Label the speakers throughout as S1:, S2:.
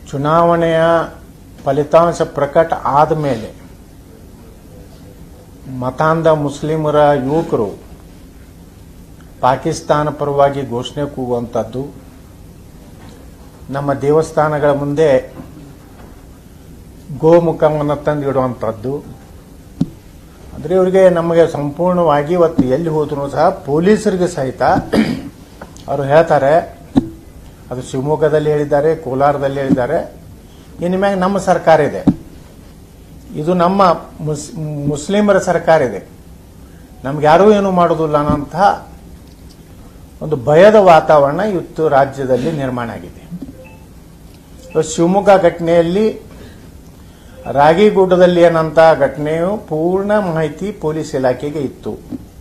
S1: ಚುನಾವಣೆಯ ಫಲಿತಾಂಶ ಪ್ರಕಟ ಆದ ಮೇಲೆ ಮತಾಂಧ ಮುಸ್ಲಿಮರ ಯುವಕರು ಪಾಕಿಸ್ತಾನ ಪರವಾಗಿ ಘೋಷಣೆ ಕೂಗುವಂಥದ್ದು ನಮ್ಮ ದೇವಸ್ಥಾನಗಳ ಮುಂದೆ ಗೋಮುಖವನ್ನು ತಂದಿಡುವಂಥದ್ದು ಅಂದರೆ ಇವರಿಗೆ ನಮಗೆ ಸಂಪೂರ್ಣವಾಗಿ ಇವತ್ತು ಎಲ್ಲಿ ಹೋದ್ರು ಸಹ ಪೊಲೀಸರಿಗೆ ಸಹಿತ ಅವರು ಹೇಳ್ತಾರೆ ಅದು ಶಿವಮೊಗ್ಗದಲ್ಲಿ ಹೇಳಿದ್ದಾರೆ ಕೋಲಾರದಲ್ಲಿ ಹೇಳಿದ್ದಾರೆ ಇನ್ನು ಮ್ಯಾಗ ನಮ್ಮ ಸರ್ಕಾರ ಇದೆ ಇದು ನಮ್ಮ ಮುಸ್ ಮುಸ್ಲಿಮರ ಸರ್ಕಾರ ಇದೆ ನಮ್ಗೆ ಯಾರೂ ಏನು ಮಾಡೋದಿಲ್ಲ ಅನ್ನೋಂತಹ ಒಂದು ಭಯದ ವಾತಾವರಣ ಇವತ್ತು ರಾಜ್ಯದಲ್ಲಿ ನಿರ್ಮಾಣ ಆಗಿದೆ ಇವತ್ತು ಶಿವಮೊಗ್ಗ ಘಟನೆಯಲ್ಲಿ ರಾಗಿಗುಡ್ಡದಲ್ಲಿ ಏನಂತ ಘಟನೆಯು ಪೂರ್ಣ ಮಾಹಿತಿ ಪೊಲೀಸ್ ಇಲಾಖೆಗೆ ಇತ್ತು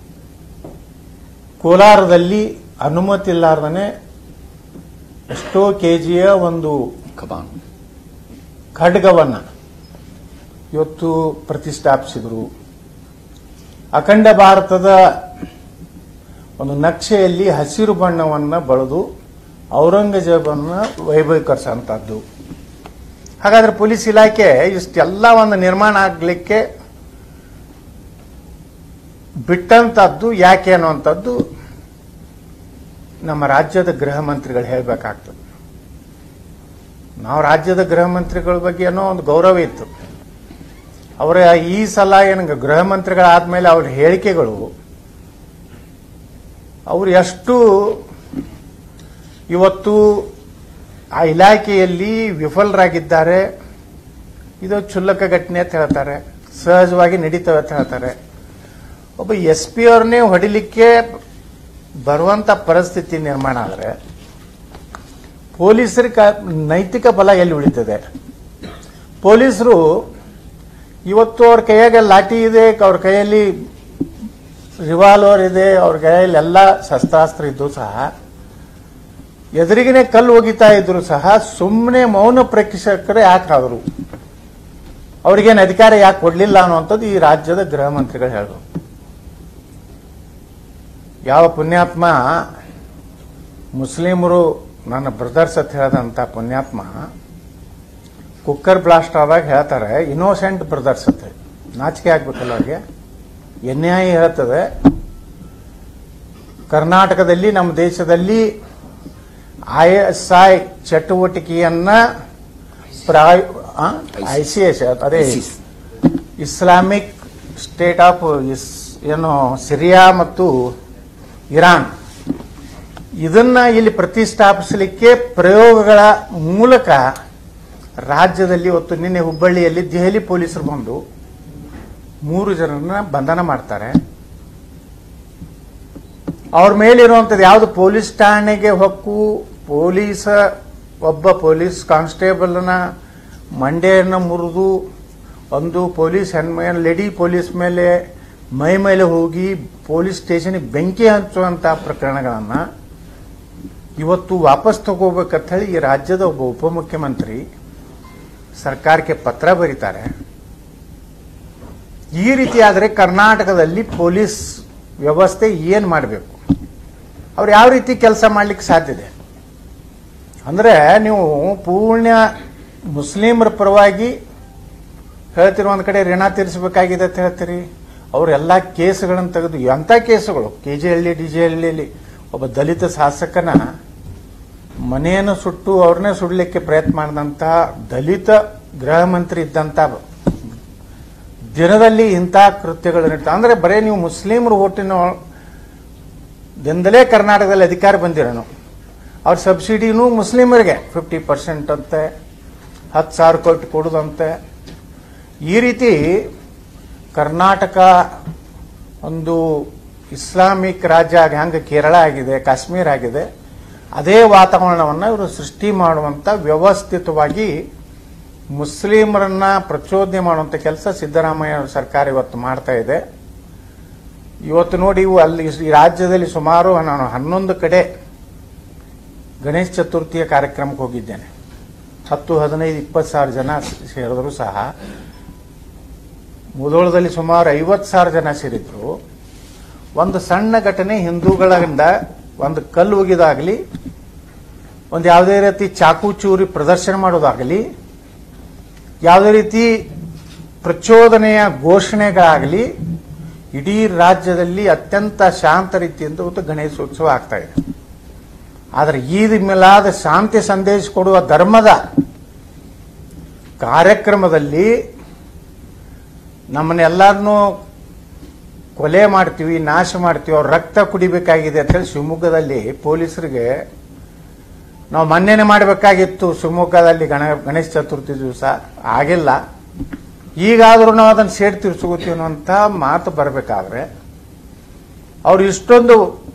S1: ಕೋಲಾರದಲ್ಲಿ ಅನುಮತಿ ಇಲ್ಲಾರ್ದನೆ ಎಷ್ಟೋ ಕೆಜಿಯ ಒಂದು
S2: ಕಬಾನ್
S1: ಖಡ್ಗವನ್ನ ಇವತ್ತು ಪ್ರತಿಷ್ಠಾಪಿಸಿದ್ರು ಅಖಂಡ ಭಾರತದ ಒಂದು ನಕ್ಷೆಯಲ್ಲಿ ಹಸಿರು ಬಣ್ಣವನ್ನ ಬಳದು ಔರಂಗಜೇಬನ್ನ ವೈಭವೀಕರಿಸುವಂತದ್ದು ಹಾಗಾದ್ರೆ ಪೊಲೀಸ್ ಇಲಾಖೆ ಇಷ್ಟೆಲ್ಲ ಒಂದು ನಿರ್ಮಾಣ ಆಗ್ಲಿಕ್ಕೆ ಬಿಟ್ಟಂತದ್ದು ಯಾಕೆ ಅನ್ನುವಂಥದ್ದು ನಮ್ಮ ರಾಜ್ಯದ ಗೃಹ ಮಂತ್ರಿಗಳು ಹೇಳಬೇಕಾಗ್ತದೆ ನಾವು ರಾಜ್ಯದ ಗೃಹ ಮಂತ್ರಿಗಳ ಬಗ್ಗೆ ಏನೋ ಒಂದು ಗೌರವ ಇತ್ತು ಅವರ ಈ ಸಲ ಏನು ಗೃಹ ಮಂತ್ರಿಗಳಾದ್ಮೇಲೆ ಅವ್ರ ಹೇಳಿಕೆಗಳು ಅವರು ಎಷ್ಟು ಇವತ್ತು ಆ ಇಲಾಖೆಯಲ್ಲಿ ವಿಫಲರಾಗಿದ್ದಾರೆ ಇದು ಕ್ಷುಲ್ಲಕ ಘಟನೆ ಅಂತ ಹೇಳ್ತಾರೆ ಸಹಜವಾಗಿ ನಡೀತವೆ ಅಂತ ಹೇಳ್ತಾರೆ ಒಬ್ಬ ಎಸ್ ಪಿ ಅವ್ರನ್ನೇ ಹೊಡಿಲಿಕ್ಕೆ ಬರುವಂತ ಪರಿಸ್ಥಿತಿ ನಿರ್ಮಾಣ ಆದರೆ ಪೊಲೀಸರ ನೈತಿಕ ಬಲ ಎಲ್ಲಿ ಉಳಿತದೆ ಪೊಲೀಸರು ಇವತ್ತು ಅವ್ರ ಕೈಯಾಗ ಲಾಠಿ ಇದೆ ಅವ್ರ ಕೈಯಲ್ಲಿ ರಿವಾಲ್ವರ್ ಇದೆ ಅವ್ರ ಕೈಯಲ್ಲಿ ಎಲ್ಲ ಶಸ್ತ್ರಾಸ್ತ್ರ ಇದ್ದು ಸಹ ಎದುರಿಗಿನೇ ಕಲ್ಲು ಒಗಿತಾ ಇದ್ರು ಸಹ ಸುಮ್ಮನೆ ಮೌನ ಪ್ರೇಕ್ಷಕರು ಯಾಕೆ ಆದರು ಅವ್ರಿಗೇನು ಅಧಿಕಾರ ಯಾಕೆ ಕೊಡ್ಲಿಲ್ಲ ಅನ್ನುವಂಥದ್ದು ಈ ರಾಜ್ಯದ ಗೃಹ ಮಂತ್ರಿಗಳು ಹೇಳಿದ್ರು ಯಾವ ಪುಣ್ಯಾತ್ಮ ಮುಸ್ಲಿಮರು ನನ್ನ ಬ್ರದರ್ಸ್ ಅಂತ ಹೇಳದಂತ ಪುಣ್ಯಾತ್ಮ ಕುಕ್ಕರ್ ಬ್ಲಾಸ್ಟ್ ಆದಾಗ ಹೇಳ್ತಾರೆ ಇನ್ನೋಸೆಂಟ್ ಬ್ರದರ್ಸ್ ಅಂತ ಹೇಳಿ. ನಾಚಿಕೆ ಆಗ್ಬೇಕಲ್ಲ ಅವ್ರಿಗೆ ಎನ್ಐ ಹೇಳ್ತದೆ ಕರ್ನಾಟಕದಲ್ಲಿ ನಮ್ಮ ದೇಶದಲ್ಲಿ ಐ ಎಸ್ ಐ ಚಟುವಟಿಕೆಯನ್ನ ಐ ಸಿ ಎಸ್ ಅದೇ
S2: ISIS.
S1: ಇಸ್ಲಾಮಿಕ್ ಸ್ಟೇಟ್ ಆಫ್ ಇಸ್ ಏನು ಸಿರಿಯಾ ಮತ್ತು ಇರಾನ್ ಇದನ್ನ ಇಲ್ಲಿ ಪ್ರತಿಷ್ಠಾಪಿಸಲಿಕ್ಕೆ ಪ್ರಯೋಗಗಳ ಮೂಲಕ ರಾಜ್ಯದಲ್ಲಿ ಇವತ್ತು ನಿನ್ನೆ ಹುಬ್ಬಳ್ಳಿಯಲ್ಲಿ ದೆಹಲಿ ಪೊಲೀಸರು ಬಂದು ಮೂರು ಜನರನ್ನ ಬಂಧನ ಮಾಡ್ತಾರೆ ಅವ್ರ ಮೇಲಿರುವಂಥದ್ದು ಯಾವುದು ಪೊಲೀಸ್ ಠಾಣೆಗೆ ಹೊಕ್ಕು ಪೊಲೀಸ ಒಬ್ಬ ಪೊಲೀಸ್ ಕಾನ್ಸ್ಟೇಬಲ್ನ ಮಂಡೆಯನ್ನು ಮುರಿದು ಒಂದು ಪೊಲೀಸ್ ಹೆಣ್ಮ ಲೇಡಿ ಪೊಲೀಸ್ ಮೇಲೆ ಮೈ ಮೇಲೆ ಹೋಗಿ ಪೊಲೀಸ್ ಸ್ಟೇಷನ್ಗೆ ಬೆಂಕಿ ಹಂಚುವಂತ ಪ್ರಕರಣಗಳನ್ನು ಇವತ್ತು ವಾಪಸ್ ತಗೋಬೇಕಂತ ಹೇಳಿ ಈ ರಾಜ್ಯದ ಒಬ್ಬ ಉಪಮುಖ್ಯಮಂತ್ರಿ ಸರ್ಕಾರಕ್ಕೆ ಪತ್ರ ಬರೀತಾರೆ ಈ ರೀತಿ ಆದರೆ ಕರ್ನಾಟಕದಲ್ಲಿ ಪೊಲೀಸ್ ವ್ಯವಸ್ಥೆ ಏನು ಮಾಡಬೇಕು ಅವ್ರು ಯಾವ ರೀತಿ ಕೆಲಸ ಮಾಡ್ಲಿಕ್ಕೆ ಸಾಧ್ಯತೆ ಅಂದ್ರೆ ನೀವು ಪೂರ್ಣ ಮುಸ್ಲಿಮರ ಪರವಾಗಿ ಹೇಳ್ತಿರೋ ಒಂದ್ ಕಡೆ ಋಣ ತೀರಿಸಬೇಕಾಗಿದೆ ಅಂತ ಹೇಳ್ತೀರಿ ಅವರೆಲ್ಲ ಕೇಸುಗಳನ್ನು ತೆಗೆದು ಎಂಥ ಕೇಸುಗಳು K G Halli D J ಹಳ್ಳಿಯಲ್ಲಿ ಒಬ್ಬ ದಲಿತ ಶಾಸಕನ ಮನೆಯನ್ನು ಸುಟ್ಟು ಅವ್ರನ್ನೇ ಸುಡಲಿಕ್ಕೆ ಪ್ರಯತ್ನ ಮಾಡಿದಂಥ ದಲಿತ ಗೃಹ ಮಂತ್ರಿ ಇದ್ದಂಥ ದಿನದಲ್ಲಿ ಇಂಥ ಕೃತ್ಯಗಳು ನಡೀತಾ ಅಂದ್ರೆ ಬರೇ ನೀವು ಮುಸ್ಲಿಮರು ಓಟಿನ ದಿಂದಲೇ ಕರ್ನಾಟಕದಲ್ಲಿ ಅಧಿಕಾರ ಬಂದಿರೋನು ಅವ್ರ ಸಬ್ಸಿಡಿನೂ ಮುಸ್ಲಿಮರಿಗೆ ಫಿಫ್ಟಿ ಪರ್ಸೆಂಟ್ ಅಂತೆ ಹತ್ತು ಸಾವಿರ ಕೋಟಿ ಕೊಡುದಂತೆ ಈ ರೀತಿ ಕರ್ನಾಟಕ ಒಂದು ಇಸ್ಲಾಮಿಕ್ ರಾಜ್ಯ ಆಗಿ ಹಂಗೆ ಕೇರಳ ಆಗಿದೆ ಕಾಶ್ಮೀರ ಆಗಿದೆ ಅದೇ ವಾತಾವರಣವನ್ನು ಇವರು ಸೃಷ್ಟಿ ಮಾಡುವಂತ ವ್ಯವಸ್ಥಿತವಾಗಿ ಮುಸ್ಲಿಮರನ್ನ ಪ್ರಚೋದನೆ ಮಾಡುವಂತ ಕೆಲಸ ಸಿದ್ದರಾಮಯ್ಯ ಸರ್ಕಾರ ಇವತ್ತು ಮಾಡ್ತಾ ಇದೆ ಇವತ್ತು ನೋಡಿ ಇವು ಅಲ್ಲಿ ಈ ರಾಜ್ಯದಲ್ಲಿ ಸುಮಾರು ನಾನು ಹನ್ನೊಂದು ಕಡೆ ಗಣೇಶ ಚತುರ್ಥಿಯ ಕಾರ್ಯಕ್ರಮಕ್ಕೆ ಹೋಗಿದ್ದೇನೆ ಹತ್ತು ಹದಿನೈದು ಇಪ್ಪತ್ತು ಸಾವಿರ ಜನ ಸೇರಿದ್ರು ಸಹ ಮುದೋಳದಲ್ಲಿ ಸುಮಾರು ಐವತ್ತು ಸಾವಿರ ಜನ ಸೇರಿದ್ರು ಒಂದು ಸಣ್ಣ ಘಟನೆ ಹಿಂದೂಗಳಿಂದ ಒಂದು ಕಲ್ಲು ಒಗಿದಾಗಲಿ ಒಂದು ಯಾವುದೇ ರೀತಿ ಚಾಕು ಚೂರಿ ಪ್ರದರ್ಶನ ಮಾಡೋದಾಗಲಿ ಯಾವುದೇ ರೀತಿ ಪ್ರಚೋದನೆಯ ಘೋಷಣೆಗಳಾಗಲಿ ಇಡೀ ರಾಜ್ಯದಲ್ಲಿ ಅತ್ಯಂತ ಶಾಂತ ರೀತಿಯಿಂದ ಇವತ್ತು ಗಣೇಶೋತ್ಸವ ಆಗ್ತಾ ಇದೆ ಆದರೆ ಈದ್ ಮಿಲಾದ್ ಶಾಂತಿ ಸಂದೇಶ ಕೊಡುವ ಧರ್ಮದ ಕಾರ್ಯಕ್ರಮದಲ್ಲಿ ನಮ್ಮನ್ನೆಲ್ಲರನ್ನೂ ಕೊಲೆ ಮಾಡ್ತೀವಿ ನಾಶ ಮಾಡ್ತೀವಿ ಅವ್ರ ರಕ್ತ ಕುಡಿಬೇಕಾಗಿದೆ ಅಂತೇಳಿ ಶಿವಮೊಗ್ಗದಲ್ಲಿ ಪೊಲೀಸರಿಗೆ ನಾವು ಮೊನ್ನೆನೆ ಮಾಡಬೇಕಾಗಿತ್ತು ಶಿವಮೊಗ್ಗದಲ್ಲಿ ಗಣ ಗಣೇಶ ಚತುರ್ಥಿ ದಿವಸ ಆಗಿಲ್ಲ ಈಗಾದರೂ ನಾವು ಅದನ್ನು ಸೇಡ್ ತೀರ್ಸ್ಕೋತೀವಿ ಅನ್ನುವಂಥ ಮಾತು ಬರಬೇಕಾದ್ರೆ ಅವ್ರು ಇಷ್ಟೊಂದು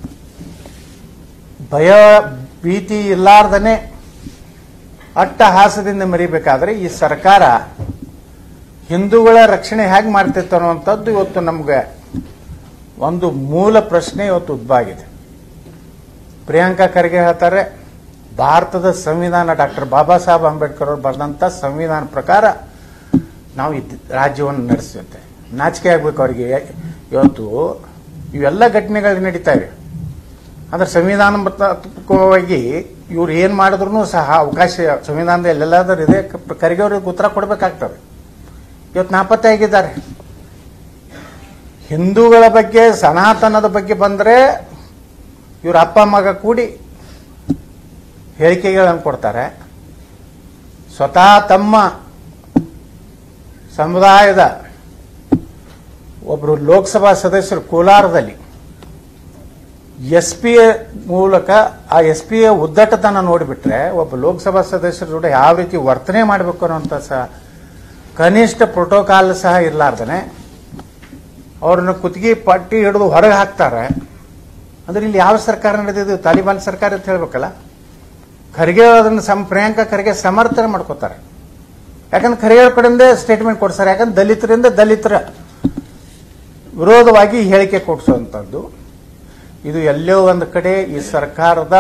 S1: ಭಯ ಭೀತಿ ಇಲ್ಲಾರ್ದನೆ ಅಟ್ಟಹಾಸದಿಂದ ಮೆರಿಬೇಕಾದ್ರೆ ಈ ಸರ್ಕಾರ ಹಿಂದೂಗಳ ರಕ್ಷಣೆ ಹೇಗೆ ಮಾಡ್ತಿತ್ತು ಅನ್ನುವಂಥದ್ದು ಇವತ್ತು ನಮಗೆ ಒಂದು ಮೂಲ ಪ್ರಶ್ನೆ ಇವತ್ತು ಉದ್ಭವ ಆಗಿದೆ ಪ್ರಿಯಾಂಕಾ ಖರ್ಗೆ ಹೇಳ್ತಾರೆ ಭಾರತದ ಸಂವಿಧಾನ ಡಾಕ್ಟರ್ ಬಾಬಾ ಸಾಹೇಬ್ ಅಂಬೇಡ್ಕರ್ ಅವರು ಬರೆದಂಥ ಸಂವಿಧಾನ ಪ್ರಕಾರ ನಾವು ಈ ರಾಜ್ಯವನ್ನು ನಡೆಸುತ್ತೆ ನಾಚಿಕೆ ಆಗ್ಬೇಕು ಅವರಿಗೆ ಇವತ್ತು ಇವೆಲ್ಲ ಘಟನೆಗಳು ನಡೀತಾ ಇವೆ ಅಂದ್ರೆ ಸಂವಿಧಾನಾತ್ಮಕವಾಗಿ ಇವ್ರು ಏನ್ ಮಾಡಿದ್ರು ಸಹ ಅವಕಾಶ ಸಂವಿಧಾನದಲ್ಲಿ ಎಲ್ಲಾದರೂ ಇದೆ ಖರ್ಗೆ ಅವ್ರಿಗೆ ಉತ್ತರ ಕೊಡಬೇಕಾಗ್ತದೆ ಇವತ್ತು ನಾಪತ್ತೆ ಆಗಿದ್ದಾರೆ ಹಿಂದೂಗಳ ಬಗ್ಗೆ ಸನಾತನದ ಬಗ್ಗೆ ಬಂದರೆ ಇವ್ರ ಅಪ್ಪ ಮಗ ಕೂಡಿ ಹೇಳಿಕೆಗಳನ್ನು ಕೊಡ್ತಾರೆ ಸ್ವತಃ ತಮ್ಮ ಸಮುದಾಯದ ಒಬ್ಬರು ಲೋಕಸಭಾ ಸದಸ್ಯರು ಕೋಲಾರದಲ್ಲಿ ಎಸ್ ಪಿ ಎ ಮೂಲಕ ಆ ಎಸ್ ಪಿ ಎ ಉದ್ದಟತನ ನೋಡಿಬಿಟ್ರೆ ಒಬ್ಬ ಲೋಕಸಭಾ ಸದಸ್ಯರ ಜೊತೆ ಯಾವ ರೀತಿ ವರ್ತನೆ ಮಾಡಬೇಕು ಅನ್ನುವಂಥ ಸಹ ಕನಿಷ್ಠ ಪ್ರೋಟೋಕಾಲ್ ಸಹ ಇರಲಾರ್ದನೆ ಅವ್ರನ್ನ ಕುತ್ತಿಗೆ ಪಟ್ಟಿ ಹಿಡಿದು ಹೊರಗೆ ಹಾಕ್ತಾರೆ ಅಂದ್ರೆ ಇಲ್ಲಿ ಯಾವ ಸರ್ಕಾರ ನಡೆದಿದ್ದು ತಾಲಿಬಾನ್ ಸರ್ಕಾರ ಅಂತ ಹೇಳ್ಬೇಕಲ್ಲ ಖರ್ಗೆ ಅದನ್ನು ಸಂ ಪ್ರಿಯಾಂಕಾ ಖರ್ಗೆ ಸಮರ್ಥನೆ ಮಾಡ್ಕೋತಾರೆ ಯಾಕಂದ್ರೆ ಖರ್ಗೆ ಅವ್ರ ಕಡೆಯಿಂದ ಸ್ಟೇಟ್ಮೆಂಟ್ ಕೊಡ್ತಾರೆ ಯಾಕಂದ್ರೆ ದಲಿತರಿಂದ ದಲಿತರ ವಿರೋಧವಾಗಿ ಹೇಳಿಕೆ ಕೊಡಿಸುವಂಥದ್ದು ಇದು ಎಲ್ಲೋ ಒಂದು ಕಡೆ ಈ ಸರ್ಕಾರದ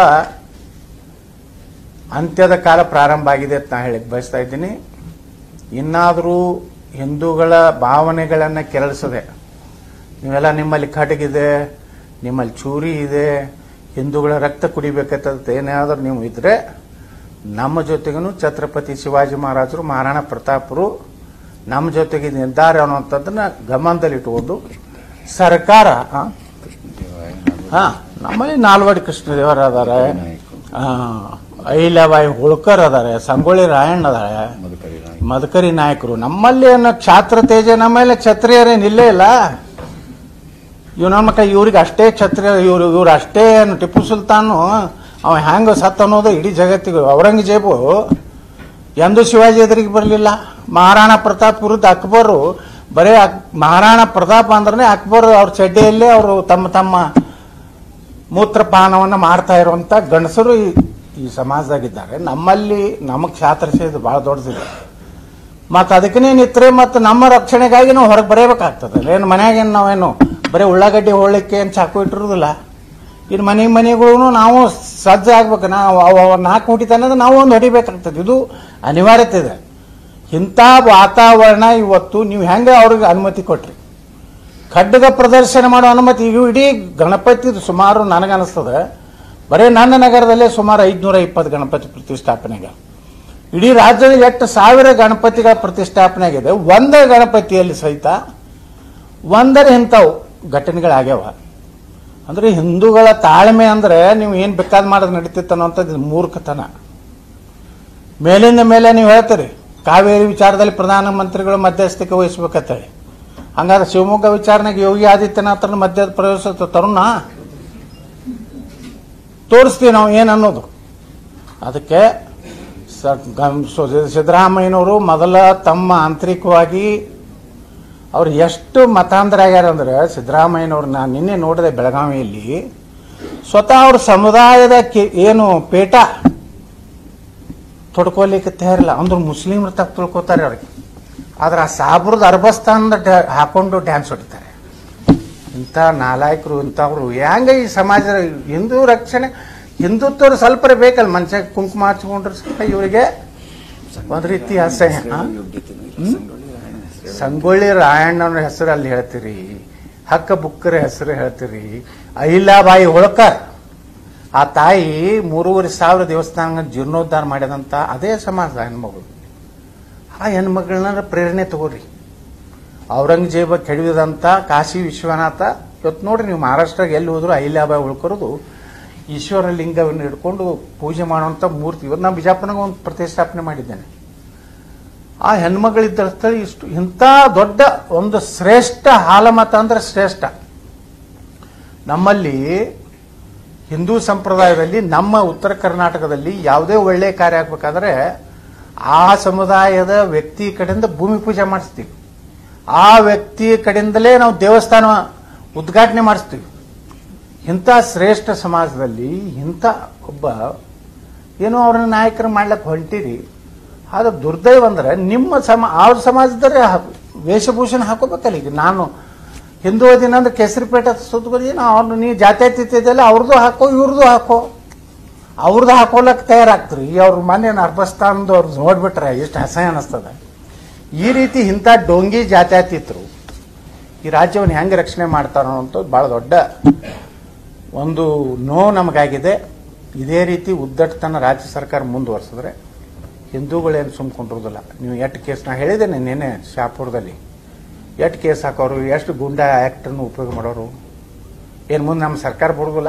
S1: ಅಂತ್ಯದ ಕಾಲ ಪ್ರಾರಂಭ ಆಗಿದೆ ಅಂತ ನಾ ಹೇಳಕ್ ಬಯಸ್ತಾ ಇದ್ದೀನಿ ಇನ್ನಾದರೂ ಹಿಂದೂಗಳ ಭಾವನೆಗಳನ್ನು ಕೆರಳಿಸದೆ ನೀವೆಲ್ಲ ನಿಮ್ಮಲ್ಲಿ ಖಡ್ಗಿದೆ ನಿಮ್ಮಲ್ಲಿ ಚೂರಿ ಇದೆ ಹಿಂದೂಗಳ ರಕ್ತ ಕುಡಿಬೇಕಂತ ಏನಾದರೂ ನೀವು ಇದ್ರೆ ನಮ್ಮ ಜೊತೆಗೂ ಛತ್ರಪತಿ ಶಿವಾಜಿ ಮಹಾರಾಜರು ಮಹಾರಾಣಾ ಪ್ರತಾಪರು ನಮ್ಮ ಜೊತೆಗೆ ನಿರ್ಧಾರ ಅನ್ನುವಂಥದ್ದನ್ನ ಗಮನದಲ್ಲಿಟ್ಟುಕೊಂಡು ಸರ್ಕಾರ ಆ? ಹಾ ನಮ್ಮಲ್ಲಿ ನಾಲ್ವಡಿ ಕೃಷ್ಣದೇವರ ಅದಾರೆ ಆ, ಅಹಿಲ್ಯಾಬಾಯಿ ಹೋಳ್ಕರ್ ಅದಾರೆ ಸಂಗೊಳ್ಳಿ ರಾಯಣ್ಣ ಅದಾರೆ ಮದಕರಿ ನಾಯಕರು ನಮ್ಮಲ್ಲಿ ಏನೋ ಛಾತ್ರ ತೇಜ ನಮ್ಮಲ್ಲಿ ಕ್ಷತ್ರಿಯರೇನು ಇಲ್ಲೇ ಇಲ್ಲ ಇವ್ ನಮ್ಮ ಕೈ ಇವ್ರಿಗೆ ಅಷ್ಟೇ ಕ್ಷತ್ರಿಯ ಇವ್ರು ಇವ್ರು ಅಷ್ಟೇ ಏನು ಟಿಪ್ಪು ಸುಲ್ತಾನು ಅವ ಹ್ಯಾಂಗ ಸತ್ ಅನ್ನೋದು ಇಡೀ ಜಗತ್ತಿಗೆ ಔರಂಗಜೇಬು ಎಂದು ಶಿವಾಜಿ ಎದುರಿಗೆ ಬರಲಿಲ್ಲ ಮಹಾರಾಣಾ ಪ್ರತಾಪ್ ವಿರುದ್ಧ ಅಕ್ಬರು ಬರೇ ಅಕ್- ಮಹಾರಾಣಾ ಪ್ರತಾಪ್ ಅಂದ್ರೆ ಅಕ್ಬರ್ ಅವ್ರ ಚಡ್ಡಿಯಲ್ಲೇ ಅವರು ತಮ್ಮ ತಮ್ಮ ಮೂತ್ರಪಾನವನ್ನು ಮಾಡ್ತಾ ಇರುವಂತ ಗಂಡಸರು ಈ ಈ ಸಮಾಜದಾಗಿದ್ದಾರೆ ನಮ್ಮಲ್ಲಿ ನಮಗ್ ಕ್ಷಾತ್ರ ಸೇರಿದು ಬಹಳ ದೊಡ್ಡದಿದೆ ಮತ್ತು ಅದಕ್ಕೇ ನಿತ್ರೆ ಮತ್ತು ನಮ್ಮ ರಕ್ಷಣೆಗಾಗಿ ನಾವು ಹೊರಗೆ ಬರೆಯಬೇಕಾಗ್ತದೆ ಏನು ಮನ್ಯಾಗೇನು ನಾವೇನು ಬರೀ ಉಳ್ಳಾಗಡ್ಡಿ ಹೋಗ್ಲಿಕ್ಕೆ ಏನು ಚಾಕು ಇಟ್ಟಿರೋದಿಲ್ಲ ಇನ್ನು ಮನೆ ಮನೆಗಳು ನಾವು ಸಜ್ಜ ಆಗ್ಬೇಕು ನಾವು ಅವ ಅವ ನಾಲ್ಕು ಹೊಡಿತಾನಂದ್ರೆ ನಾವು ಒಂದು ಹೊಡಿಬೇಕಾಗ್ತದೆ ಇದು ಅನಿವಾರ್ಯತೆ ಇದೆ ಇಂಥ ವಾತಾವರಣ ಇವತ್ತು ನೀವು ಹೆಂಗೆ ಅವ್ರಿಗೆ ಅನುಮತಿ ಕೊಟ್ರಿ ಖಡ್ಗ ಪ್ರದರ್ಶನ ಮಾಡೋ ಅನುಮತಿ ಈಗ ಇಡೀ ಗಣಪತಿ ಸುಮಾರು ನನಗನ್ನಿಸ್ತದೆ ಬರೀ ನನ್ನ ನಗರದಲ್ಲೇ ಸುಮಾರು ಐದುನೂರ ಇಪ್ಪತ್ತು ಗಣಪತಿ ಪ್ರತಿಷ್ಠಾಪನೆಗೆ ಇಡೀ ರಾಜ್ಯದ ಎಷ್ಟು ಸಾವಿರ ಗಣಪತಿಗಳ ಪ್ರತಿಷ್ಠಾಪನೆ ಆಗಿದೆ ಒಂದೇ ಗಣಪತಿಯಲ್ಲಿ ಸಹಿತ ಒಂದರ ಇಂಥವು ಘಟನೆಗಳಾಗ್ಯಾವ ಅಂದ್ರೆ ಹಿಂದೂಗಳ ತಾಳ್ಮೆ ಅಂದ್ರೆ ನೀವು ಏನು ಬೇಕಾದ್ ಮಾಡೋದು ನಡೀತಿತ್ತು ಅನ್ನೋಂಥದ್ದು ಇದು ಮೂರ್ಖತನ ಮೇಲಿಂದ ಮೇಲೆ ನೀವು ಹೇಳ್ತೀರಿ ಕಾವೇರಿ ವಿಚಾರದಲ್ಲಿ ಪ್ರಧಾನಮಂತ್ರಿಗಳು ಮಧ್ಯಸ್ಥಿಕೆ ವಹಿಸ್ಬೇಕಂತೇಳಿ ಹಂಗಾದ್ರೆ ಶಿವಮೊಗ್ಗ ವಿಚಾರಣೆಗೆ ಯೋಗಿ ಆದಿತ್ಯನಾಥನ ಮಧ್ಯ ಪ್ರವೇಶ ತರುಣ ತೋರಿಸ್ತೀವಿ ನಾವು ಏನು ಅನ್ನೋದು ಅದಕ್ಕೆ ಸ- ಗಮ್- ಸೊ- ಸಿದ್ದರಾಮಯ್ಯನವರು ಮೊದಲ ತಮ್ಮ ಆಂತರಿಕವಾಗಿ ಅವ್ರು ಎಷ್ಟು ಮತಾಂತರ ಆಗ್ಯಾರ ಅಂದ್ರೆ ಸಿದ್ದರಾಮಯ್ಯನವ್ರು ನಾನು ನಿನ್ನೆ ನೋಡಿದೆ ಬೆಳಗಾವಿಯಲ್ಲಿ ಸ್ವತಃ ಅವ್ರ ಸಮುದಾಯದ ಕೆ- ಏನು ಪೇಟ ತೊಡ್ಕೊಲಿಕ್ಕೆ ತಯಾರಿಲ್ಲ ಅಂದ್ರೆ ಮುಸ್ಲಿಮ್ರು ತಪ್ಪು ತಿಳ್ಕೊತಾರೆ ಅವ್ರಿಗೆ ಆದ್ರೆ ಆ ಸಾಬ್ರದ ಅರ್ಬಸ್ತಾನದ ಡ್ಯಾ- ಹಾಕೊಂಡು ಡ್ಯಾನ್ಸ್ ಹೊಡಿತಾರೆ ಇಂಥ ನಾಲಾಯಕರು ಇಂಥವ್ರು ಹೆಂಗ ಈ ಸಮಾಜದ ಹಿಂದೂ ರಕ್ಷಣೆ ಹಿಂದುತ್ವರು ಸ್ವಲ್ಪ ಬೇಕಲ್ಲ ಮನುಷ್ಯ ಕುಂಕುಮ ಹಚ್ಕೊಂಡ್ರೆ ಸ್ವಲ್ಪ ಇವರಿಗೆ ಒಂದ್ ರೀತಿ ಅಸಹ್ಯ ಹಾ? ಸಂಗೊಳ್ಳಿ ರಾಯಣ್ಣನ ಹೆಸರು ಅಲ್ಲಿ ಹೇಳ್ತೀರಿ ಹಕ್ಕ ಬುಕ್ಕರ ಹೆಸರು ಹೇಳ್ತೀರಿ ಅಹಿಲ್ಯಾಬಾಯಿ ಹೋಳ್ಕರ್ ಆ ತಾಯಿ ಮೂರುವರೆ ಸಾವಿರ ದೇವಸ್ಥಾನ ಜೀರ್ಣೋದ್ಧಾರ ಮಾಡಿದಂತ ಅದೇ ಸಮಾಜ ಹೆಣ್ಮಗಳು ಆ ಹೆಣ್ಮಗಳನ್ನ ಪ್ರೇರಣೆ ತಗೋರಿ ಔರಂಗಜೇಬ ಕೆಡವಿದಂತ ಕಾಶಿ ವಿಶ್ವನಾಥ ಇವತ್ತು ನೋಡ್ರಿ ನೀವು ಮಹಾರಾಷ್ಟ್ರಕ್ಕೆ ಎಲ್ಲಿ ಹೋದ್ರು ಅಹಿಲ್ಯಾಬಾಯಿ ಉಳ್ಕೊರೋದು ಈಶ್ವರ ಲಿಂಗವನ್ನು ಹಿಡ್ಕೊಂಡು ಪೂಜೆ ಮಾಡುವಂತ ಮೂರ್ತಿ ಇವತ್ತು ನಾನು ಬಿಜಾಪುರನಾಗ ಒಂದು ಪ್ರತಿಷ್ಠಾಪನೆ ಮಾಡಿದ್ದೇನೆ ಆ ಹೆಣ್ಮಗಳಿದ್ದ ಸ್ಥಳ ಇಷ್ಟು ಇಂಥ ದೊಡ್ಡ ಒಂದು ಶ್ರೇಷ್ಠ ಹಾಲಮತ ಅಂದ್ರೆ ಶ್ರೇಷ್ಠ ನಮ್ಮಲ್ಲಿ ಹಿಂದೂ ಸಂಪ್ರದಾಯದಲ್ಲಿ ನಮ್ಮ ಉತ್ತರ ಕರ್ನಾಟಕದಲ್ಲಿ ಯಾವುದೇ ಒಳ್ಳೆ ಕಾರ್ಯ ಆಗ್ಬೇಕಾದ್ರೆ ಆ ಸಮುದಾಯದ ವ್ಯಕ್ತಿ ಕಡೆಯಿಂದ ಭೂಮಿ ಪೂಜೆ ಮಾಡಿಸ್ತೀವಿ ಆ ವ್ಯಕ್ತಿ ಕಡೆಯಿಂದಲೇ ನಾವು ದೇವಸ್ಥಾನ ಉದ್ಘಾಟನೆ ಮಾಡಿಸ್ತೀವಿ ಇಂಥ ಶ್ರೇಷ್ಠ ಸಮಾಜದಲ್ಲಿ ಇಂಥ ಒಬ್ಬ ಏನೋ ಅವ್ರನ್ನ ನಾಯಕರು ಮಾಡ್ಲಕ್ಕೆ ಹೊಂಟಿರಿ ಆದ್ರೆ ದುರ್ದೈವ ಅಂದ್ರೆ ನಿಮ್ಮ ಸಮ ಅವ್ರ ಸಮಾಜದರೆ ವೇಷಭೂಷಣ ಹಾಕೋಬೇಕಲ್ಲ ಈಗ ನಾನು ಹಿಂದೂ ದಿನ ಅಂದ್ರೆ ಕೇಸರಿ ಪೇಟ ಸುತ್ತಗೋದಿ ಅವ್ರು ನೀ ಜಾತ್ಯತೀತದಲ್ಲ ಅವ್ರದ್ದು ಹಾಕೋ ಇವ್ರದ್ದು ಹಾಕೋ ಅವ್ರದ್ದು ಹಾಕೋಲಕ್ ತಯಾರಾಗ್ತೀರಿ ಅವ್ರ ಮನೆ ನರ್ಬಸ್ತಾನದ ಅವ್ರದ್ದು ನೋಡ್ಬಿಟ್ರೆ ಎಷ್ಟು ಅಸಹ್ಯ ಅನಿಸ್ತದ ಈ ರೀತಿ ಇಂಥ ಡೋಂಗಿ ಜಾತ್ಯತೀತರು ಈ ರಾಜ್ಯವನ್ನು ಹೆಂಗೆ ರಕ್ಷಣೆ ಮಾಡ್ತಾರೋ ಅಂತ ಬಹಳ ದೊಡ್ಡ ಒಂದು ನೋವು ನಮಗಾಗಿದೆ ಇದೇ ರೀತಿ ಉದ್ದಟತನ ರಾಜ್ಯ ಸರ್ಕಾರ ಮುಂದುವರ್ಸಿದ್ರೆ ಹಿಂದೂಗಳೇನು ಸುಮ್ಕೊಂಡಿರೋದಿಲ್ಲ ನೀವು ಎಷ್ಟು ಕೇಸ್ ನಾ ಹೇಳಿದ್ದೇನೆ ನಿನ್ನೆ ಶಾಪುರದಲ್ಲಿ ಎಷ್ಟು ಕೇಸ್ ಹಾಕೋರು ಎಷ್ಟು ಗುಂಡಾ ಆ್ಯಕ್ಟನ್ನು ಉಪಯೋಗ ಮಾಡೋರು ಏನು ಮುಂದೆ ನಮ್ಮ ಸರ್ಕಾರ ಬಿಡೋದಿಲ್ಲ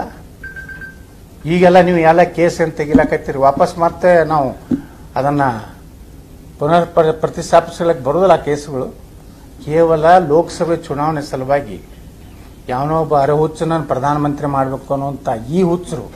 S1: ಈಗೆಲ್ಲ ನೀವು ಎಲ್ಲ ಕೇಸ್ ಏನು ತೆಗಿಲಕತ್ತೀರಿ ವಾಪಸ್ ಮತ್ತೆ ನಾವು ಅದನ್ನು ಪುನರ್ ಪ್ರ- ಪ್ರತಿಷ್ಠಾಪಿಸಲಿಕ್ಕೆ ಬರೋದಿಲ್ಲ ಆ ಕೇಸುಗಳು ಕೇವಲ ಲೋಕಸಭೆ ಚುನಾವಣೆ ಸಲುವಾಗಿ ಯಾವನೋ ಒಬ್ಬ ಅರೆಹುಚ್ಚನನ್ನು ಪ್ರಧಾನಮಂತ್ರಿ ಮಾಡಬೇಕು ಅನ್ನುವಂಥ ಈ ಹುಚ್ಚರು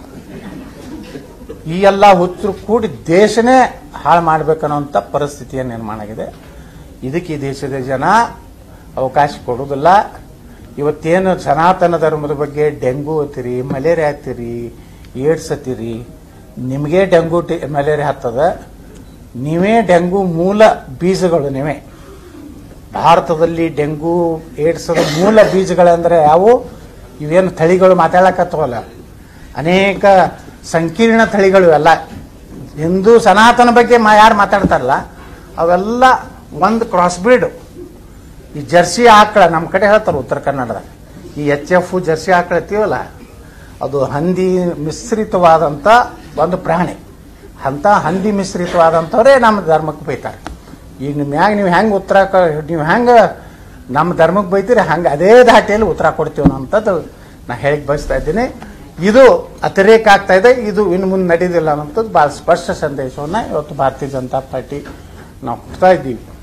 S1: ಈ ಎಲ್ಲ ಹುಚ್ಚರು ಕೂಡಿ ದೇಶನೇ ಹಾಳು ಮಾಡ್ಬೇಕನ್ನುವಂಥ ಪರಿಸ್ಥಿತಿಯ ನಿರ್ಮಾಣ ಆಗಿದೆ ಇದಕ್ಕೆ ಈ ದೇಶದ ಜನ ಅವಕಾಶ ಕೊಡೋದಿಲ್ಲ ಇವತ್ತೇನು ಸನಾತನ ಧರ್ಮದ ಬಗ್ಗೆ ಡೆಂಗು ಹತ್ತೀರಿ ಮಲೇರಿಯಾ ಹತ್ತೀರಿ ಏಡ್ಸ್ ಹತ್ತೀರಿ ನಿಮಗೆ ಡೆಂಗು ಟಿ- ಮಲೇರಿಯಾ ಹತ್ತದ ನೀವೇ ಡೆಂಗು ಮೂಲ ಬೀಜಗಳು ನೀವೇ ಭಾರತದಲ್ಲಿ ಡೆಂಗು ಏಡ್ಸದ ಮೂಲ ಬೀಜಗಳಂದ್ರೆ ಯಾವುವು ಇವೇನು ತಳಿಗಳು ಮಾತಾಡಕತ್ತವಲ್ಲ ಅನೇಕ ಸಂಕೀರ್ಣ ತಳಿಗಳು ಎಲ್ಲ ಹಿಂದೂ ಸನಾತನ ಬಗ್ಗೆ ಮಾ ಯಾರು ಮಾತಾಡ್ತಾರಲ್ಲ ಅವೆಲ್ಲ ಒಂದು ಕ್ರಾಸ್ ಬ್ರೀಡ್ ಈ ಜರ್ಸಿ ಆಕಳ ನಮ್ಮ ಕಡೆ ಹೇಳ್ತಾರೆ ಉತ್ತರ ಕನ್ನಡದಾಗ ಈ ಎಚ್ ಎಫ್ ಜರ್ಸಿ ಆಕಳ ಇರ್ತೀವಲ್ಲ ಅದು ಹಂದಿ ಮಿಶ್ರಿತವಾದಂಥ ಒಂದು ಪ್ರಾಣಿ ಅಂತ ಹಂದಿ ಮಿಶ್ರಿತವಾದಂಥವ್ರೇ ನಮ್ಮ ಧರ್ಮಕ್ಕೆ ಬೈತಾರೆ ಈಗ ನಿಮ್ಮ ಹ್ಯಾಂಗ ನೀವು ಹೆಂಗೆ ಉತ್ತರ ಕ- ನೀವು ಹೆಂಗೆ ನಮ್ಮ ಧರ್ಮಕ್ಕೆ ಬೈತೀರಿ ಹಂಗೆ ಅದೇ ದಾಟಿಯಲ್ಲಿ ಉತ್ತರ ಕೊಡ್ತೀವಿ ಅನ್ನೋಂಥದ್ದು ನಾ ಹೇಳಿಕ್ ಬಯಸ್ತಾ ಇದ್ದೀನಿ ಇದು ಅತಿರೇಕ ಆಗ್ತಾ ಇದೆ ಇದು ಇನ್ನು ಮುಂದೆ ನಡೆಯೋದಿಲ್ಲ ಅನ್ನೋಂಥದ್ದು ಭಾಳ ಸ್ಪಷ್ಟ ಸಂದೇಶವನ್ನು ಇವತ್ತು ಭಾರತೀಯ ಜನತಾ ಪಾರ್ಟಿ ನಾವು ಕೊಡ್ತಾ ಇದ್ದೀವಿ